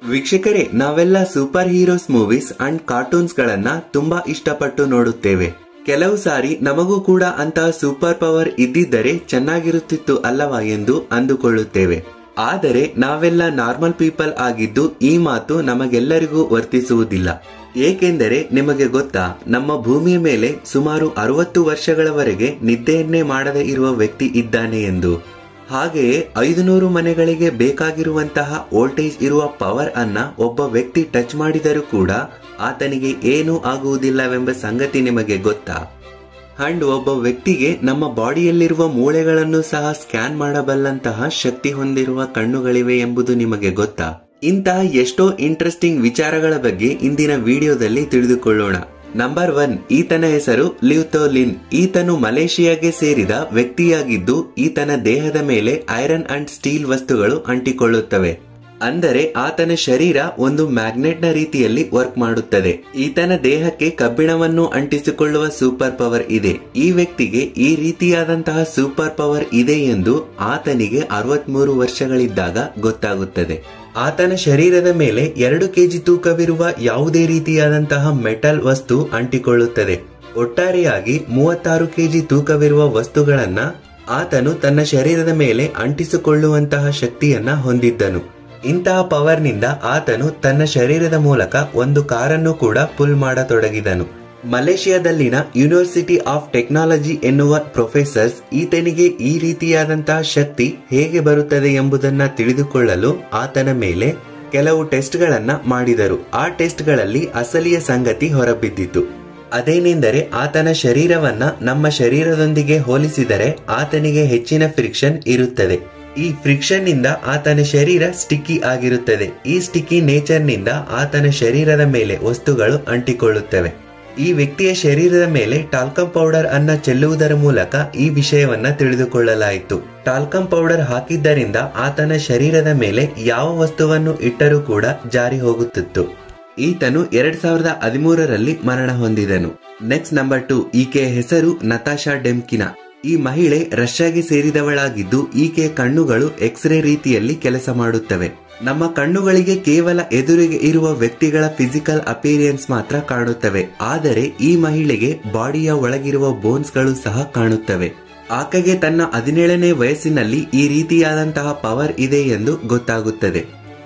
ವೀಕ್ಷಕರೇ ನಾವೆಲ್ಲ super heroes movies and cartoons ಗಳನ್ನ ತುಂಬಾ ಇಷ್ಟಪಟ್ಟು ನೋಡುತ್ತೇವೆ ಕೆಲವು ಸಾರಿ ನಮಗೂ ಕೂಡ ಅಂತಹ ಸೂಪರ್ ಪವರ್ ಇದ್ದಿದ್ದರೆ ಚೆನ್ನಾಗಿರುತ್ತಿತ್ತು ಅಲ್ಲವಾ ಎಂದು ಅಂದುಕೊಳ್ಳುತ್ತೇವೆ ಆದರೆ ನಾವೆಲ್ಲ ನಾರ್ಮಲ್ ಪೀಪಲ್ ಆಗಿದ್ದು ಈ ಮಾತು ನಮಗೆಲ್ಲರಿಗೂ ವರ್ತಿಸುವುದಿಲ್ಲ ಏಕೆಂದರೆ ನಿಮಗೆ ಗೊತ್ತಾ ನಮ್ಮ ಭೂಮಿಯ ಮೇಲೆ ಸುಮಾರು ಅರವತ್ತು ವರ್ಷಗಳವರೆಗೆ ನಿದ್ದೆಯನ್ನೇ ಮಾಡದೇ ಇರುವ ವ್ಯಕ್ತಿ ಇದ್ದಾನೆ ಎಂದು ಹಾಗೆಯೇ ಐದುನೂರು ಮನೆಗಳಿಗೆ ಬೇಕಾಗಿರುವಂತಹ ವೋಲ್ಟೇಜ್ ಇರುವ ಪವರ್ ಅನ್ನ ಒಬ್ಬ ವ್ಯಕ್ತಿ ಟಚ್ ಮಾಡಿದರೂ ಕೂಡ ಆತನಿಗೆ ಏನೂ ಆಗುವುದಿಲ್ಲವೆಂಬ ಸಂಗತಿ ನಿಮಗೆ ಗೊತ್ತಾ ಅಂಡ್ ಒಬ್ಬ ವ್ಯಕ್ತಿಗೆ ನಮ್ಮ ಬಾಡಿಯಲ್ಲಿರುವ ಮೂಳೆಗಳನ್ನು ಸಹ ಸ್ಕ್ಯಾನ್ ಮಾಡಬಲ್ಲಂತಹ ಶಕ್ತಿ ಹೊಂದಿರುವ ಕಣ್ಣುಗಳಿವೆ ಎಂಬುದು ನಿಮಗೆ ಗೊತ್ತಾ ಇಂತಹ ಎಷ್ಟೋ ಇಂಟ್ರೆಸ್ಟಿಂಗ್ ವಿಚಾರಗಳ ಬಗ್ಗೆ ಇಂದಿನ ವಿಡಿಯೋದಲ್ಲಿ ತಿಳಿದುಕೊಳ್ಳೋಣ ನಂಬರ್ ಒನ್ ಈತನ ಹೆಸರು ಲಿವ್ತೋಲಿನ್ ಈತನು ಮಲೇಷಿಯಾಗೆ ಸೇರಿದ ವ್ಯಕ್ತಿಯಾಗಿದ್ದು ಈತನ ದೇಹದ ಮೇಲೆ ಐರನ್ ಅಂಡ್ ಸ್ಟೀಲ್ ವಸ್ತುಗಳು ಅಂಟಿಕೊಳ್ಳುತ್ತವೆ ಅಂದರೆ ಆತನ ಶರೀರ ಒಂದು ಮ್ಯಾಗ್ನೆಟ್ ನ ರೀತಿಯಲ್ಲಿ ವರ್ಕ್ ಮಾಡುತ್ತದೆ ಈತನ ದೇಹಕ್ಕೆ ಕಬ್ಬಿಣವನ್ನು ಅಂಟಿಸಿಕೊಳ್ಳುವ ಸೂಪರ್ ಪವರ್ ಇದೆ ಈ ವ್ಯಕ್ತಿಗೆ ಈ ರೀತಿಯಾದಂತಹ ಸೂಪರ್ ಪವರ್ ಇದೆ ಎಂದು ಆತನಿಗೆ ಅರವತ್ಮೂರು ವರ್ಷಗಳಿದ್ದಾಗ ಗೊತ್ತಾಗುತ್ತದೆ ಆತನ ಶರೀರದ ಮೇಲೆ ಎರಡು ಕೆಜಿ ತೂಕವಿರುವ ಯಾವುದೇ ರೀತಿಯಾದಂತಹ ಮೆಟಲ್ ವಸ್ತು ಅಂಟಿಕೊಳ್ಳುತ್ತದೆ ಒಟ್ಟಾರೆಯಾಗಿ ಮೂವತ್ತಾರು ಕೆಜಿ ತೂಕವಿರುವ ವಸ್ತುಗಳನ್ನ ಆತನು ತನ್ನ ಶರೀರದ ಮೇಲೆ ಅಂಟಿಸಿಕೊಳ್ಳುವಂತಹ ಶಕ್ತಿಯನ್ನ ಹೊಂದಿದ್ದನು ಇಂತಹ ಪವರ್ನಿಂದ ಆತನು ತನ್ನ ಶರೀರದ ಮೂಲಕ ಒಂದು ಕಾರನ್ನು ಕೂಡ ಪುಲ್ ಮಾಡತೊಡಗಿದನು ಮಲೇಷಿಯಾದಲ್ಲಿನ ಯೂನಿವರ್ಸಿಟಿ ಆಫ್ ಟೆಕ್ನಾಲಜಿ ಎನ್ನುವ ಪ್ರೊಫೆಸರ್ಸ್ ಈತನಿಗೆ ಈ ರೀತಿಯಾದಂತಹ ಶಕ್ತಿ ಹೇಗೆ ಬರುತ್ತದೆ ಎಂಬುದನ್ನ ತಿಳಿದುಕೊಳ್ಳಲು ಆತನ ಮೇಲೆ ಕೆಲವು ಟೆಸ್ಟ್ಗಳನ್ನ ಮಾಡಿದರು ಆ ಟೆಸ್ಟ್ಗಳಲ್ಲಿ ಅಸಲಿಯ ಸಂಗತಿ ಹೊರಬಿದ್ದಿತು ಅದೇನೆಂದರೆ ಆತನ ಶರೀರವನ್ನ ನಮ್ಮ ಶರೀರದೊಂದಿಗೆ ಹೋಲಿಸಿದರೆ ಆತನಿಗೆ ಹೆಚ್ಚಿನ ಫ್ರಿಕ್ಷನ್ ಇರುತ್ತದೆ ಈ ಫ್ರಿಕ್ಷನ್ ನಿಂದ ಆತನ ಶರೀರ ಸ್ಟಿಕ್ಕಿ ಆಗಿರುತ್ತದೆ ಈ ಸ್ಟಿಕ್ಕಿ ನೇಚರ್ ನಿಂದ ಆತನ ಶರೀರದ ಮೇಲೆ ವಸ್ತುಗಳು ಅಂಟಿಕೊಳ್ಳುತ್ತವೆ ಈ ವ್ಯಕ್ತಿಯ ಶರೀರದ ಮೇಲೆ ಟಾಲ್ಕಮ್ ಪೌಡರ್ ಅನ್ನ ಚೆಲ್ಲುವುದರ ಮೂಲಕ ಈ ವಿಷಯವನ್ನ ತಿಳಿದುಕೊಳ್ಳಲಾಯಿತು ಟಾಲ್ಕಮ್ ಪೌಡರ್ ಹಾಕಿದ್ದರಿಂದ ಆತನ ಶರೀರದ ಮೇಲೆ ಯಾವ ವಸ್ತುವನ್ನು ಇಟ್ಟರೂ ಕೂಡ ಜಾರಿ ಹೋಗುತ್ತಿತ್ತು ಈತನು ಎರಡ್ ಸಾವಿರದ ಹದಿಮೂರರಲ್ಲಿ ಮರಣ ಹೊಂದಿದನು ನೆಕ್ಸ್ಟ್ ನಂಬರ್ ಟು ಈಕೆಯ ಹೆಸರು ನತಾಶಾ ಡೆಮ್ಕಿನಾ ಈ ಮಹಿಳೆ ರಷ್ಯಾಗೆ ಸೇರಿದವಳಾಗಿದ್ದು ಈಕೆಯ ಕಣ್ಣುಗಳು ಎಕ್ಸ್ರೇ ರೀತಿಯಲ್ಲಿ ಕೆಲಸ ಮಾಡುತ್ತವೆ ನಮ್ಮ ಕಣ್ಣುಗಳಿಗೆ ಕೇವಲ ಎದುರಿಗೆ ಇರುವ ವ್ಯಕ್ತಿಗಳ ಫಿಸಿಕಲ್ ಅಪೀರಿಯನ್ಸ್ ಮಾತ್ರ ಕಾಣುತ್ತವೆ ಆದರೆ ಈ ಮಹಿಳೆಗೆ ಬಾಡಿಯ ಒಳಗಿರುವ ಬೋನ್ಸ್ಗಳು ಸಹ ಕಾಣುತ್ತವೆ ಆಕೆಗೆ ತನ್ನ ಹದಿನೇಳನೇ ವಯಸ್ಸಿನಲ್ಲಿ ಈ ರೀತಿಯಾದಂತಹ ಪವರ್ ಇದೆ ಎಂದು ಗೊತ್ತಾಗುತ್ತದೆ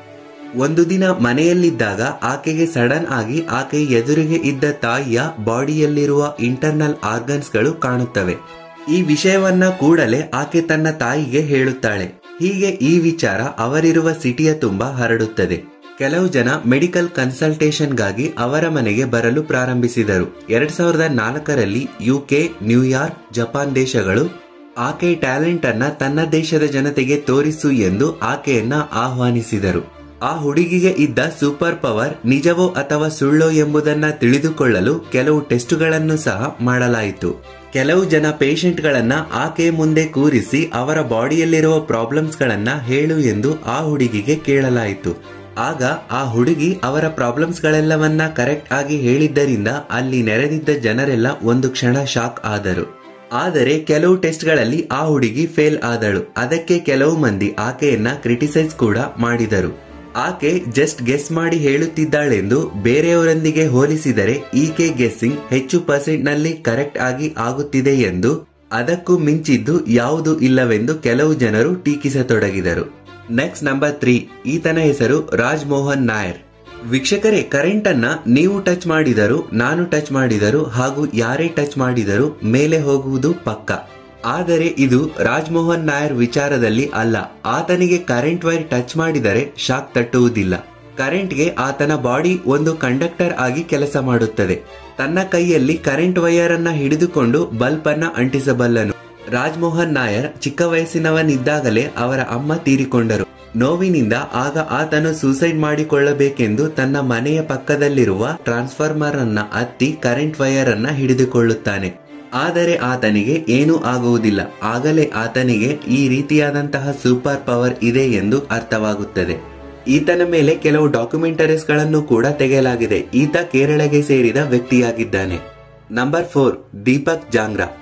ಒಂದು ದಿನ ಮನೆಯಲ್ಲಿದ್ದಾಗ ಆಕೆಗೆ ಸಡನ್ ಆಗಿ ಆಕೆ ಎದುರಿಗೆ ಇದ್ದ ತಾಯಿಯ ಬಾಡಿಯಲ್ಲಿರುವ ಇಂಟರ್ನಲ್ ಆರ್ಗನ್ಸ್ಗಳು ಕಾಣುತ್ತವೆ ಈ ವಿಷಯವನ್ನ ಕೂಡಲೇ ಆಕೆ ತನ್ನ ತಾಯಿಗೆ ಹೇಳುತ್ತಾಳೆ ಹೀಗೆ ಈ ವಿಚಾರ ಅವರಿರುವ ಸಿಟಿಯ ತುಂಬ ಹರಡುತ್ತದೆ ಕೆಲವು ಜನ ಮೆಡಿಕಲ್ ಕನ್ಸಲ್ಟೇಷನ್ಗಾಗಿ ಅವರ ಮನೆಗೆ ಬರಲು ಪ್ರಾರಂಭಿಸಿದರು ಎರಡ್ ಸಾವಿರದ ನಾಲ್ಕರಲ್ಲಿ ಯುಕೆ ನ್ಯೂಯಾರ್ಕ್ ಜಪಾನ್ ದೇಶಗಳು ಆಕೆ ಟ್ಯಾಲೆಂಟ್ ಅನ್ನ ತನ್ನ ದೇಶದ ಜನತೆಗೆ ತೋರಿಸು ಎಂದು ಆಕೆಯನ್ನ ಆಹ್ವಾನಿಸಿದರು ಆ ಹುಡುಗಿಗೆ ಇದ್ದ ಸೂಪರ್ ಪವರ್ ನಿಜವೋ ಅಥವಾ ಸುಳ್ಳೋ ಎಂಬುದನ್ನ ತಿಳಿದುಕೊಳ್ಳಲು ಕೆಲವು ಟೆಸ್ಟುಗಳನ್ನು ಸಹ ಮಾಡಲಾಯಿತು ಕೆಲವು ಜನ ಪೇಷಂಟ್ಗಳನ್ನ ಆಕೆ ಮುಂದೆ ಕೂರಿಸಿ ಅವರ ಬಾಡಿಯಲ್ಲಿರುವ ಪ್ರಾಬ್ಲಮ್ಸ್ ಗಳನ್ನ ಹೇಳು ಎಂದು ಆ ಹುಡುಗಿಗೆ ಕೇಳಲಾಯಿತು ಆಗ ಆ ಹುಡುಗಿ ಅವರ ಪ್ರಾಬ್ಲಮ್ಸ್ ಗಳೆಲ್ಲವನ್ನ ಕರೆಕ್ಟ್ ಆಗಿ ಹೇಳಿದ್ದರಿಂದ ಅಲ್ಲಿ ನೆರೆದಿದ್ದ ಜನರೆಲ್ಲ ಒಂದು ಕ್ಷಣ ಶಾಕ್ ಆದರು ಆದರೆ ಕೆಲವು ಟೆಸ್ಟ್ಗಳಲ್ಲಿ ಆ ಹುಡುಗಿ ಫೇಲ್ ಆದಳು ಅದಕ್ಕೆ ಕೆಲವು ಮಂದಿ ಆಕೆಯನ್ನ ಕ್ರಿಟಿಸೈಸ್ ಕೂಡ ಮಾಡಿದರು ಆಕೆ ಜಸ್ಟ್ ಗೆಸ್ ಮಾಡಿ ಹೇಳುತ್ತಿದ್ದಾಳೆಂದು ಬೇರೆಯವರೊಂದಿಗೆ ಹೋಲಿಸಿದರೆ ಈಕೆ ಗೆಸ್ಸಿಂಗ್ ಹೆಚ್ಚು ಪರ್ಸೆಂಟ್ ನಲ್ಲಿ ಕರೆಕ್ಟ್ ಆಗಿ ಆಗುತ್ತಿದೆ ಎಂದು ಅದಕ್ಕೂ ಮಿಂಚಿದ್ದು ಯಾವುದು ಇಲ್ಲವೆಂದು ಕೆಲವು ಜನರು ಟೀಕಿಸತೊಡಗಿದರು ನೆಕ್ಸ್ಟ್ ನಂಬರ್ ತ್ರೀ ಈತನ ಹೆಸರು ರಾಜ್ ಮೋಹನ್ ನಾಯರ್ ವೀಕ್ಷಕರೇ ಕರೆಂಟ್ ಅನ್ನ ನೀವು ಟಚ್ ಮಾಡಿದರು ನಾನು ಟಚ್ ಮಾಡಿದರು ಹಾಗೂ ಯಾರೇ ಟಚ್ ಮಾಡಿದರು ಮೇಲೆ ಹೋಗುವುದು ಪಕ್ಕ ಆದರೆ ಇದು ರಾಜ್ಮೋಹನ್ ನಾಯರ್ ವಿಚಾರದಲ್ಲಿ ಅಲ್ಲ ಆತನಿಗೆ ಕರೆಂಟ್ ವೈರ್ ಟಚ್ ಮಾಡಿದರೆ ಶಾಕ್ ತಟ್ಟುವುದಿಲ್ಲ ಕರೆಂಟ್ಗೆ ಆತನ ಬಾಡಿ ಒಂದು ಕಂಡಕ್ಟರ್ ಆಗಿ ಕೆಲಸ ಮಾಡುತ್ತದೆ ತನ್ನ ಕೈಯಲ್ಲಿ ಕರೆಂಟ್ ವೈರ್ ಅನ್ನ ಹಿಡಿದುಕೊಂಡು ಬಲ್ಬ್ ಅನ್ನ ಅಂಟಿಸಬಲ್ಲನು ರಾಜ್ಮೋಹನ್ ನಾಯರ್ ಚಿಕ್ಕ ವಯಸ್ಸಿನವನಿದ್ದಾಗಲೇ ಅವರ ಅಮ್ಮ ತೀರಿಕೊಂಡರು ನೋವಿನಿಂದ ಆಗ ಆತನು ಸೂಸೈಡ್ ಮಾಡಿಕೊಳ್ಳಬೇಕೆಂದು ತನ್ನ ಮನೆಯ ಪಕ್ಕದಲ್ಲಿರುವ ಟ್ರಾನ್ಸ್ಫಾರ್ಮರ್ ಅನ್ನ ಹತ್ತಿ ಕರೆಂಟ್ ವೈರ್ ಅನ್ನ ಹಿಡಿದುಕೊಳ್ಳುತ್ತಾನೆ ಆದರೆ ಆತನಿಗೆ ಏನೂ ಆಗುವುದಿಲ್ಲ ಆಗಲೇ ಆತನಿಗೆ ಈ ರೀತಿಯಾದಂತಹ ಸೂಪರ್ ಪವರ್ ಇದೆ ಎಂದು ಅರ್ಥವಾಗುತ್ತದೆ ಈತನ ಮೇಲೆ ಕೆಲವು ಡಾಕ್ಯುಮೆಂಟರೀಸ್ ಗಳನ್ನು ಕೂಡ ತೆಗೆಯಲಾಗಿದೆ ಈತ ಕೇರಳಗೆ ಸೇರಿದ ವ್ಯಕ್ತಿಯಾಗಿದ್ದಾನೆ ನಂಬರ್ ಫೋರ್ ದೀಪಕ್ ಜಾಂಗ್ರಾ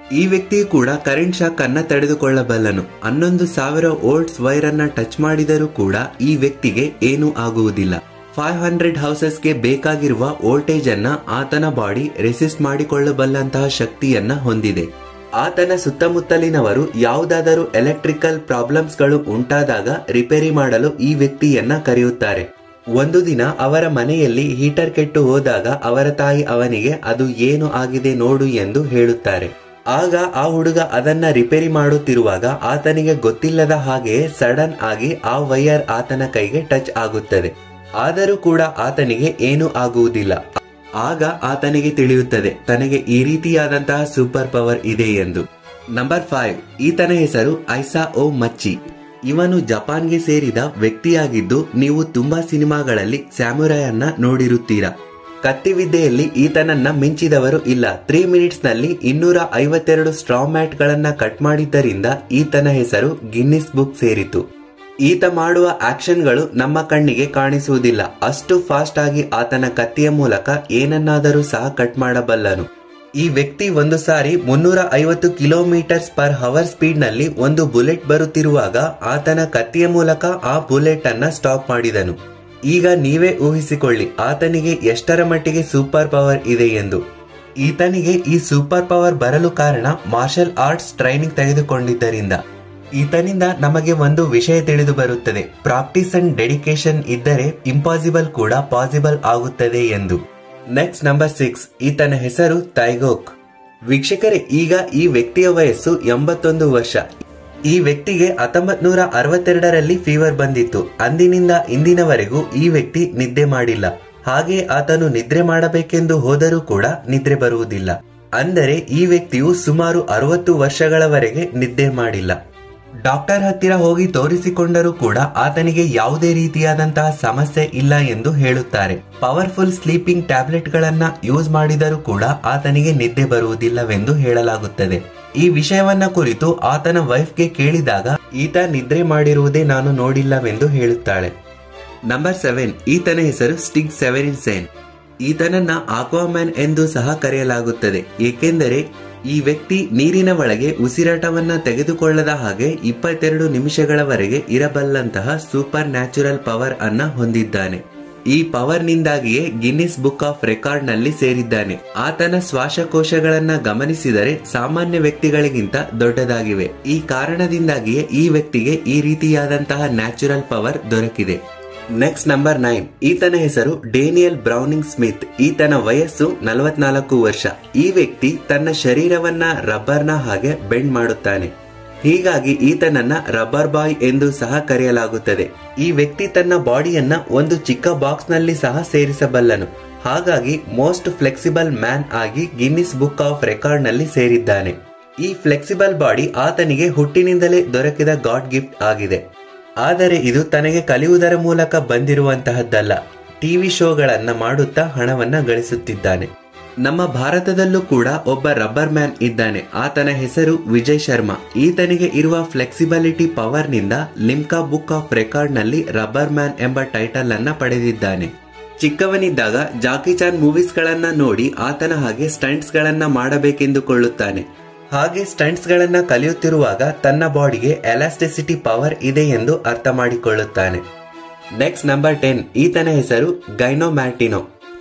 ಈ ವ್ಯಕ್ತಿ ಕೂಡ ಕರೆಂಟ್ ಶಾಕ್ ಅನ್ನ ತಡೆದುಕೊಳ್ಳಬಲ್ಲನು ಹನ್ನೊಂದು ಸಾವಿರ ವೋಲ್ಟ್ಸ್ ವೈರ್ ಅನ್ನ ಟಚ್ ಮಾಡಿದರೂ ಕೂಡ ಈ ವ್ಯಕ್ತಿಗೆ ಏನೂ ಆಗುವುದಿಲ್ಲ ಫೈವ್ ಹಂಡ್ರೆಡ್ ಹೌಸಸ್ಗೆ ಬೇಕಾಗಿರುವ ವೋಲ್ಟೇಜ್ ಅನ್ನ ಆತನ ಬಾಡಿ ರೆಸಿಸ್ಟ್ ಮಾಡಿಕೊಳ್ಳಬಲ್ಲಂತಹ ಶಕ್ತಿಯನ್ನ ಹೊಂದಿದೆ ಆತನ ಸುತ್ತಮುತ್ತಲಿನವರು ಯಾವುದಾದರೂ ಎಲೆಕ್ಟ್ರಿಕಲ್ ಪ್ರಾಬ್ಲಮ್ಸ್ಗಳು ಉಂಟಾದಾಗ ರಿಪೇರಿ ಮಾಡಲು ಈ ವ್ಯಕ್ತಿಯನ್ನ ಕರೆಯುತ್ತಾರೆ ಒಂದು ದಿನ ಅವರ ಮನೆಯಲ್ಲಿ ಹೀಟರ್ ಕೆಟ್ಟು ಹೋದಾಗ ಅವರ ತಾಯಿ ಅವನಿಗೆ ಅದು ಏನು ಆಗಿದೆ ನೋಡು ಎಂದು ಹೇಳುತ್ತಾರೆ ಆಗ ಆ ಹುಡುಗ ಅದನ್ನ ರಿಪೇರಿ ಮಾಡುತ್ತಿರುವಾಗ ಆತನಿಗೆ ಗೊತ್ತಿಲ್ಲದ ಹಾಗೆಯೇ ಸಡನ್ ಆಗಿ ಆ ವೈಯರ್ ಆತನ ಕೈಗೆ ಟಚ್ ಆಗುತ್ತದೆ ಆದರೂ ಕೂಡ ಆತನಿಗೆ ಏನೂ ಆಗುವುದಿಲ್ಲ ಆಗ ಆತನಿಗೆ ತಿಳಿಯುತ್ತದೆ ತನಗೆ ಈ ರೀತಿಯಾದಂತಹ ಸೂಪರ್ ಪವರ್ ಇದೆ ಎಂದು ನಂಬರ್ ಫೈವ್ ಈತನ ಹೆಸರು ಐಸಾ ಓ ಮಚ್ಚಿ ಇವನು ಜಪಾನ್ಗೆ ಸೇರಿದ ವ್ಯಕ್ತಿಯಾಗಿದ್ದು ನೀವು ತುಂಬಾ ಸಿನಿಮಾಗಳಲ್ಲಿ ಸ್ಯಾಮುರಾಯನ್ನ ನೋಡಿರುತ್ತೀರಾ ಕತ್ತಿವಿದ್ಯೆಯಲ್ಲಿ ಈತನನ್ನ ಮಿಂಚಿದವರು ಇಲ್ಲ ತ್ರೀ ಮಿನಿಟ್ಸ್ ನಲ್ಲಿ ಇನ್ನೂರ ಐವತ್ತೆರಡು ಸ್ಟ್ರಾ ಮ್ಯಾಟ್ ಗಳನ್ನ ಕಟ್ ಮಾಡಿದ್ದರಿಂದ ಈತನ ಹೆಸರು ಗಿನ್ನಿಸ್ ಬುಕ್ ಸೇರಿತು ಈತ ಮಾಡುವ ಆಕ್ಷನ್ಗಳು ನಮ್ಮ ಕಣ್ಣಿಗೆ ಕಾಣಿಸುವುದಿಲ್ಲ ಅಷ್ಟು ಫಾಸ್ಟ್ ಆಗಿ ಆತನ ಕತ್ತಿಯ ಮೂಲಕ ಏನನ್ನಾದರೂ ಸಹ ಕಟ್ ಮಾಡಬಲ್ಲನು ಈ ವ್ಯಕ್ತಿ ಒಂದು ಸಾರಿ ಮುನ್ನೂರ ಐವತ್ತು ಕಿಲೋಮೀಟರ್ಸ್ ಪರ್ ಹವರ್ ಸ್ಪೀಡ್ ನಲ್ಲಿ ಒಂದು ಬುಲೆಟ್ ಬರುತ್ತಿರುವಾಗ ಆತನ ಕತ್ತಿಯ ಮೂಲಕ ಆ ಬುಲೆಟ್ ಅನ್ನ ಸ್ಟಾಪ್ ಮಾಡಿದನು ಈಗ ನೀವೇ ಊಹಿಸಿಕೊಳ್ಳಿ ಆತನಿಗೆ ಎಷ್ಟರ ಮಟ್ಟಿಗೆ ಸೂಪರ್ ಪವರ್ ಇದೆ ಎಂದು ಈತನಿಗೆ ಈ ಸೂಪರ್ ಪವರ್ ಬರಲು ಕಾರಣ ಮಾರ್ಷಲ್ ಆರ್ಟ್ಸ್ ಟ್ರೈನಿಂಗ್ ತೆಗೆದುಕೊಂಡಿದ್ದರಿಂದ ಈತನಿಂದ ನಮಗೆ ಒಂದು ವಿಷಯ ತಿಳಿದು ಬರುತ್ತದೆ ಪ್ರಾಕ್ಟೀಸ್ ಅಂಡ್ ಡೆಡಿಕೇಶನ್ ಇದ್ದರೆ ಇಂಪಾಸಿಬಲ್ ಕೂಡ ಪಾಸಿಬಲ್ ಆಗುತ್ತದೆ ಎಂದು ನೆಕ್ಸ್ಟ್ ನಂಬರ್ ಸಿಕ್ಸ್ ಈತನ ಹೆಸರು ತೈಗೋಕ್ ವೀಕ್ಷಕರೇ ಈಗ ಈ ವ್ಯಕ್ತಿಯ ವಯಸ್ಸು ಎಂಬತ್ತೊಂದು ವರ್ಷ ಈ ವ್ಯಕ್ತಿಗೆ ಹತ್ತೊಂಬತ್ ನೂರ ಅರವತ್ತೆರಡರಲ್ಲಿ ಫೀವರ್ ಬಂದಿತ್ತು ಅಂದಿನಿಂದ ಇಂದಿನವರೆಗೂ ಈ ವ್ಯಕ್ತಿ ನಿದ್ದೆ ಮಾಡಿಲ್ಲ ಹಾಗೆ ಆತನು ನಿದ್ರೆ ಮಾಡಬೇಕೆಂದು ಹೋದರೂ ಕೂಡ ನಿದ್ರೆ ಬರುವುದಿಲ್ಲ ಅಂದರೆ ಈ ವ್ಯಕ್ತಿಯು ಸುಮಾರು ಅರವತ್ತು ವರ್ಷಗಳವರೆಗೆ ನಿದ್ದೆ ಮಾಡಿಲ್ಲ ಡಾಕ್ಟರ್ ಹತ್ತಿರ ಹೋಗಿ ತೋರಿಸಿಕೊಂಡರೂ ಕೂಡ ಆತನಿಗೆ ಯಾವುದೇ ರೀತಿಯಾದಂತಹ ಸಮಸ್ಯೆ ಇಲ್ಲ ಎಂದು ಹೇಳುತ್ತಾರೆ ಪವರ್ಫುಲ್ ಸ್ಲೀಪಿಂಗ್ ಟ್ಯಾಬ್ಲೆಟ್ ಗಳನ್ನ ಯೂಸ್ ಮಾಡಿದರೂ ಕೂಡ ಆತನಿಗೆ ನಿದ್ದೆ ಬರುವುದಿಲ್ಲವೆಂದು ಹೇಳಲಾಗುತ್ತದೆ ಈ ವಿಷಯವನ್ನ ಕುರಿತು ಆತನ ವೈಫ್ಗೆ ಕೇಳಿದಾಗ ಈತ ನಿದ್ರೆ ಮಾಡಿರುವುದೇ ನಾನು ನೋಡಿಲ್ಲವೆಂದು ಹೇಳುತ್ತಾಳೆ ನಂಬರ್ ಸೆವೆನ್ ಈತನ ಹೆಸರು ಸ್ಟಿಗ್ ಸೆವೆರಿನ್ ಸೇನ್ ಈತನನ್ನ ಆಕ್ವಾಮ್ಯಾನ್ ಎಂದು ಸಹ ಕರೆಯಲಾಗುತ್ತದೆ ಏಕೆಂದರೆ ಈ ವ್ಯಕ್ತಿ ನೀರಿನ ಒಳಗೆ ಉಸಿರಾಟವನ್ನ ತೆಗೆದುಕೊಳ್ಳದ ಹಾಗೆ ಇಪ್ಪತ್ತೆರಡು ನಿಮಿಷಗಳವರೆಗೆ ಇರಬಲ್ಲಂತಹ ಸೂಪರ್ ನ್ಯಾಚುರಲ್ ಪವರ್ ಅನ್ನ ಹೊಂದಿದ್ದಾನೆ ಈ ಪವರ್ ನಿಂದಾಗಿಯೇ ಗಿನ್ನಿಸ್ ಬುಕ್ ಆಫ್ ರೆಕಾರ್ಡ್ ನಲ್ಲಿ ಸೇರಿದ್ದಾನೆ ಆತನ ಶ್ವಾಸಕೋಶಗಳನ್ನ ಗಮನಿಸಿದರೆ ಸಾಮಾನ್ಯ ವ್ಯಕ್ತಿಗಳಿಗಿಂತ ದೊಡ್ಡದಾಗಿವೆ ಈ ಕಾರಣದಿಂದಾಗಿಯೇ ಈ ವ್ಯಕ್ತಿಗೆ ಈ ರೀತಿಯಾದಂತಹ ನ್ಯಾಚುರಲ್ ಪವರ್ ದೊರಕಿದೆ ನೆಕ್ಸ್ಟ್ ನಂಬರ್ ನೈನ್ ಈತನ ಹೆಸರು ಡೇನಿಯಲ್ ಬ್ರೌನಿಂಗ್ ಸ್ಮಿತ್ ಈತನ ವಯಸ್ಸು ನಲವತ್ನಾಲ್ಕು ವರ್ಷ ಈ ವ್ಯಕ್ತಿ ತನ್ನ ಶರೀರವನ್ನ ರಬ್ಬರ್ನ ಹಾಗೆ ಬೆಂಡ್ ಮಾಡುತ್ತಾನೆ ಹೀಗಾಗಿ ಈತನನ್ನ ರಬ್ಬರ್ ಬಾಯ್ ಎಂದು ಸಹ ಕರೆಯಲಾಗುತ್ತದೆ ಈ ವ್ಯಕ್ತಿ ತನ್ನ ಬಾಡಿಯನ್ನ ಒಂದು ಚಿಕ್ಕ ಬಾಕ್ಸ್ ನಲ್ಲಿ ಸಹ ಸೇರಿಸಬಲ್ಲನು ಹಾಗಾಗಿ ಮೋಸ್ಟ್ ಫ್ಲೆಕ್ಸಿಬಲ್ ಮ್ಯಾನ್ ಆಗಿ ಗಿನ್ನಿಸ್ ಬುಕ್ ಆಫ್ ರೆಕಾರ್ಡ್ ನಲ್ಲಿ ಸೇರಿದ್ದಾನೆ ಈ ಫ್ಲೆಕ್ಸಿಬಲ್ ಬಾಡಿ ಆತನಿಗೆ ಹುಟ್ಟಿನಿಂದಲೇ ದೊರಕಿದ ಗಾಡ್ ಗಿಫ್ಟ್ ಆಗಿದೆ ಆದರೆ ಇದು ತನಗೆ ಕಲಿಯುವುದರ ಮೂಲಕ ಬಂದಿರುವಂತಹದ್ದಲ್ಲ ಟಿವಿ ಶೋಗಳನ್ನ ಮಾಡುತ್ತಾ ಹಣವನ್ನ ಗಳಿಸುತ್ತಿದ್ದಾನೆ ನಮ್ಮ ಭಾರತದಲ್ಲೂ ಕೂಡ ಒಬ್ಬ ರಬ್ಬರ್ ಮ್ಯಾನ್ ಇದ್ದಾನೆ ಆತನ ಹೆಸರು ವಿಜಯ್ ಶರ್ಮಾ ಈತನಿಗೆ ಇರುವ ಫ್ಲೆಕ್ಸಿಬಿಲಿಟಿ ಪವರ್ ನಿಂದ ಲಿಮ್ಕಾ ಬುಕ್ ಆಫ್ ರೆಕಾರ್ಡ್ ನಲ್ಲಿ ರಬ್ಬರ್ ಮ್ಯಾನ್ ಎಂಬ ಟೈಟಲ್ ಅನ್ನ ಪಡೆದಿದ್ದಾನೆ ಚಿಕ್ಕವನಿದ್ದಾಗ ಜಾಕಿ ಚಾನ್ ಮೂವೀಸ್ ಗಳನ್ನ ನೋಡಿ ಆತನ ಹಾಗೆ ಸ್ಟಂಟ್ಸ್ ಗಳನ್ನ ಮಾಡಬೇಕೆಂದುಕೊಳ್ಳುತ್ತಾನೆ ಹಾಗೆ ಸ್ಟಂಟ್ಸ್ ಗಳನ್ನ ಕಲಿಯುತ್ತಿರುವಾಗ ತನ್ನ ಬಾಡಿಗೆ ಎಲಾಸ್ಟಿಸಿಟಿ ಪವರ್ ಇದೆ ಎಂದು ಅರ್ಥ ಮಾಡಿಕೊಳ್ಳುತ್ತಾನೆ ನೆಕ್ಸ್ಟ್ ನಂಬರ್ ಟೆನ್ ಈತನ ಹೆಸರು ಗೈನೋ ಮ್ಯಾಟಿನೋ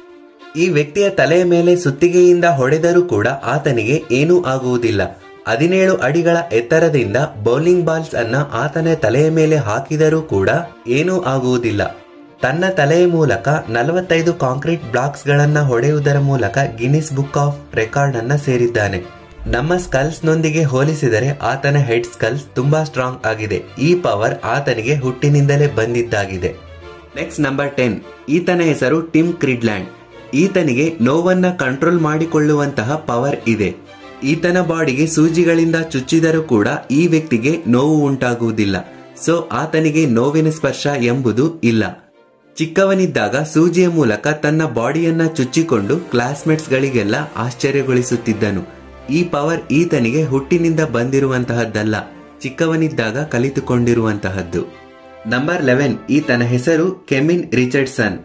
ಈ ವ್ಯಕ್ತಿಯ ತಲೆಯ ಮೇಲೆ ಸುತ್ತಿಗೆಯಿಂದ ಹೊಡೆದರೂ ಕೂಡ ಆತನಿಗೆ ಏನೂ ಆಗುವುದಿಲ್ಲ ಹದಿನೇಳು ಅಡಿಗಳ ಎತ್ತರದಿಂದ ಬೌಲಿಂಗ್ ಬಾಲ್ಸ್ ಅನ್ನ ಆತನ ತಲೆಯ ಮೇಲೆ ಹಾಕಿದರೂ ಕೂಡ ಏನೂ ಆಗುವುದಿಲ್ಲ ತನ್ನ ತಲೆಯ ಮೂಲಕ ನಲವತ್ತೈದು ಕಾಂಕ್ರೀಟ್ ಬ್ಲಾಕ್ಸ್ ಗಳನ್ನ ಹೊಡೆಯುವುದರ ಮೂಲಕ ಗಿನ್ನಿಸ್ ಬುಕ್ ಆಫ್ ರೆಕಾರ್ಡ್ ಅನ್ನ ಸೇರಿದ್ದಾನೆ ನಮ್ಮ ಸ್ಕಲ್ಸ್ ನೊಂದಿಗೆ ಹೋಲಿಸಿದರೆ ಆತನ ಹೆಡ್ ಸ್ಕಲ್ಸ್ ತುಂಬಾ ಸ್ಟ್ರಾಂಗ್ ಆಗಿದೆ ಈ ಪವರ್ ಆತನಿಗೆ ಹುಟ್ಟಿನಿಂದಲೇ ಬಂದಿದ್ದಾಗಿದೆ ನೆಕ್ಸ್ಟ್ ನಂಬರ್ ಟೆನ್ ಈತನ ಹೆಸರು ಟಿಮ್ ಕ್ರಿಡ್ಲ್ಯಾಂಡ್ ಈತನಿಗೆ ನೋವನ್ನ ಕಂಟ್ರೋಲ್ ಮಾಡಿಕೊಳ್ಳುವಂತಹ ಪವರ್ ಇದೆ ಈತನ ಬಾಡಿಗೆ ಸೂಜಿಗಳಿಂದ ಚುಚ್ಚಿದರೂ ಕೂಡ ಈ ವ್ಯಕ್ತಿಗೆ ನೋವು ಉಂಟಾಗುವುದಿಲ್ಲ ಸೊ ಆತನಿಗೆ ನೋವಿನ ಸ್ಪರ್ಶ ಎಂಬುದು ಇಲ್ಲ ಚಿಕ್ಕವನಿದ್ದಾಗ ಸೂಜಿಯ ಮೂಲಕ ತನ್ನ ಬಾಡಿಯನ್ನ ಚುಚ್ಚಿಕೊಂಡು ಕ್ಲಾಸ್ಮೇಟ್ಸ್ ಗಳಿಗೆಲ್ಲ ಆಶ್ಚರ್ಯಗೊಳಿಸುತ್ತಿದ್ದನು ಈ ಪವರ್ ಈತನಿಗೆ ಹುಟ್ಟಿನಿಂದ ಬಂದಿರುವಂತಹದ್ದಲ್ಲ ಚಿಕ್ಕವನಿದ್ದಾಗ ಕಲಿತುಕೊಂಡಿರುವಂತಹದ್ದು ನಂಬರ್ ಲೆವೆನ್ ಈತನ ಹೆಸರು ಕೆಮಿನ್ ರಿಚರ್ಡ್ಸನ್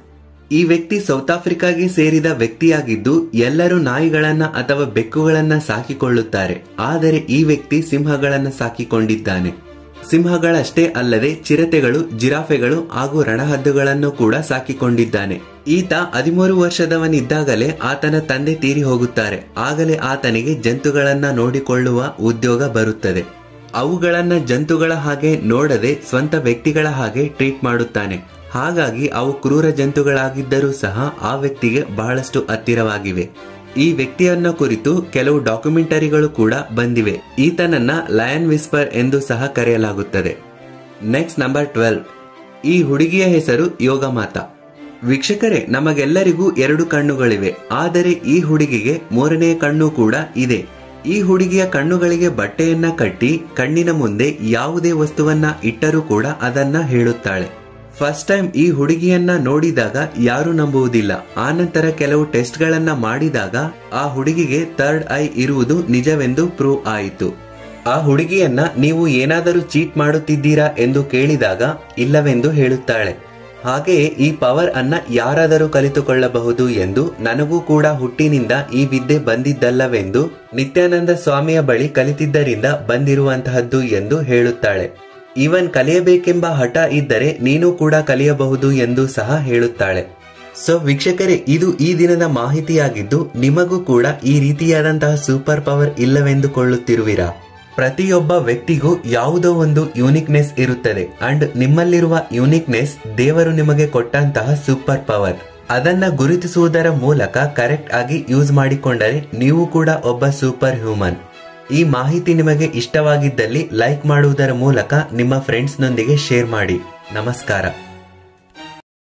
ಈ ವ್ಯಕ್ತಿ ಸೌತ್ ಆಫ್ರಿಕಾಗೆ ಸೇರಿದ ವ್ಯಕ್ತಿಯಾಗಿದ್ದು ಎಲ್ಲರೂ ನಾಯಿಗಳನ್ನ ಅಥವಾ ಬೆಕ್ಕುಗಳನ್ನ ಸಾಕಿಕೊಳ್ಳುತ್ತಾರೆ ಆದರೆ ಈ ವ್ಯಕ್ತಿ ಸಿಂಹಗಳನ್ನ ಸಾಕಿಕೊಂಡಿದ್ದಾನೆ ಸಿಂಹಗಳಷ್ಟೇ ಅಲ್ಲದೆ ಚಿರತೆಗಳು ಜಿರಾಫೆಗಳು ಹಾಗೂ ರಣಹದ್ದುಗಳನ್ನು ಕೂಡ ಸಾಕಿಕೊಂಡಿದ್ದಾನೆ ಈತ ಹದಿಮೂರು ವರ್ಷದವನಿದ್ದಾಗಲೇ ಆತನ ತಂದೆ ತೀರಿ ಹೋಗುತ್ತಾರೆ ಆಗಲೇ ಆತನಿಗೆ ಜಂತುಗಳನ್ನ ನೋಡಿಕೊಳ್ಳುವ ಉದ್ಯೋಗ ಬರುತ್ತದೆ ಅವುಗಳನ್ನ ಜಂತುಗಳ ಹಾಗೆ ನೋಡದೆ ಸ್ವಂತ ವ್ಯಕ್ತಿಗಳ ಹಾಗೆ ಟ್ರೀಟ್ ಮಾಡುತ್ತಾನೆ ಹಾಗಾಗಿ ಅವು ಕ್ರೂರ ಜಂತುಗಳಾಗಿದ್ದರೂ ಸಹ ಆ ವ್ಯಕ್ತಿಗೆ ಬಹಳಷ್ಟು ಹತ್ತಿರವಾಗಿವೆ ಈ ವ್ಯಕ್ತಿಯನ್ನ ಕುರಿತು ಕೆಲವು ಡಾಕ್ಯುಮೆಂಟರಿಗಳು ಕೂಡ ಬಂದಿವೆ ಈತನನ್ನ ಲಯನ್ ವಿಸ್ಪರ್ ಎಂದು ಸಹ ಕರೆಯಲಾಗುತ್ತದೆ ನೆಕ್ಸ್ಟ್ ನಂಬರ್ ಟ್ವೆಲ್ವ್ ಈ ಹುಡುಗಿಯ ಹೆಸರು ಯೋಗಮಾತಾ ವೀಕ್ಷಕರೇ ನಮಗೆಲ್ಲರಿಗೂ ಎರಡು ಕಣ್ಣುಗಳಿವೆ ಆದರೆ ಈ ಹುಡುಗಿಗೆ ಮೂರನೇ ಕಣ್ಣು ಕೂಡ ಇದೆ ಈ ಹುಡುಗಿಯ ಕಣ್ಣುಗಳಿಗೆ ಬಟ್ಟೆಯನ್ನ ಕಟ್ಟಿ ಕಣ್ಣಿನ ಮುಂದೆ ಯಾವುದೇ ವಸ್ತುವನ್ನ ಇಟ್ಟರೂ ಕೂಡ ಅದನ್ನ ಹೇಳುತ್ತಾಳೆ ಫಸ್ಟ್ ಟೈಮ್ ಈ ಹುಡುಗಿಯನ್ನ ನೋಡಿದಾಗ ಯಾರು ನಂಬುವುದಿಲ್ಲ ಆನಂತರ ಕೆಲವು ಟೆಸ್ಟ್ಗಳನ್ನ ಮಾಡಿದಾಗ ಆ ಹುಡುಗಿಗೆ ಥರ್ಡ್ ಐ ಇರುವುದು ನಿಜವೆಂದು ಪ್ರೂವ್ ಆಯಿತು ಆ ಹುಡುಗಿಯನ್ನ ನೀವು ಏನಾದರೂ ಚೀಟ್ ಮಾಡುತ್ತಿದ್ದೀರಾ ಎಂದು ಕೇಳಿದಾಗ ಇಲ್ಲವೆಂದು ಹೇಳುತ್ತಾಳೆ ಹಾಗೆಯೇ ಈ ಪವರ್ ಅನ್ನ ಯಾರಾದರೂ ಕಲಿತುಕೊಳ್ಳಬಹುದು ಎಂದು ನನಗೂ ಕೂಡ ಹುಟ್ಟಿನಿಂದ ಈ ವಿದ್ಯೆ ಬಂದಿದ್ದಲ್ಲವೆಂದು ನಿತ್ಯಾನಂದ ಸ್ವಾಮಿಯ ಬಳಿ ಕಲಿತಿದ್ದರಿಂದ ಬಂದಿರುವಂತಹದ್ದು ಎಂದು ಹೇಳುತ್ತಾಳೆ ಈವನ್ ಕಲಿಯಬೇಕೆಂಬ ಹಠ ಇದ್ದರೆ ನೀನು ಕೂಡ ಕಲಿಯಬಹುದು ಎಂದು ಸಹ ಹೇಳುತ್ತಾಳೆ ಸೊ ವೀಕ್ಷಕರೇ ಇದು ಈ ದಿನದ ಮಾಹಿತಿಯಾಗಿದ್ದು ನಿಮಗೂ ಕೂಡ ಈ ರೀತಿಯಾದಂತಹ ಸೂಪರ್ ಪವರ್ ಇಲ್ಲವೆಂದುಕೊಳ್ಳುತ್ತಿರುವಿರಾ ಪ್ರತಿಯೊಬ್ಬ ವ್ಯಕ್ತಿಗೂ ಯಾವುದೋ ಒಂದು ಯೂನಿಕ್ನೆಸ್ ಇರುತ್ತದೆ ಅಂಡ್ ನಿಮ್ಮಲ್ಲಿರುವ ಯೂನಿಕ್ನೆಸ್ ದೇವರು ನಿಮಗೆ ಕೊಟ್ಟಂತಹ ಸೂಪರ್ ಪವರ್ ಅದನ್ನ ಗುರುತಿಸುವುದರ ಮೂಲಕ ಕರೆಕ್ಟ್ ಆಗಿ ಯೂಸ್ ಮಾಡಿಕೊಂಡರೆ ನೀವು ಕೂಡ ಒಬ್ಬ ಸೂಪರ್ ಹ್ಯೂಮನ್ ಈ ಮಾಹಿತಿ ನಿಮಗೆ ಇಷ್ಟವಾಗಿದ್ದಲ್ಲಿ ಲೈಕ್ ಮಾಡುವುದರ ಮೂಲಕ ನಿಮ್ಮ ಫ್ರೆಂಡ್ಸ್ನೊಂದಿಗೆ ಶೇರ್ ಮಾಡಿ ನಮಸ್ಕಾರ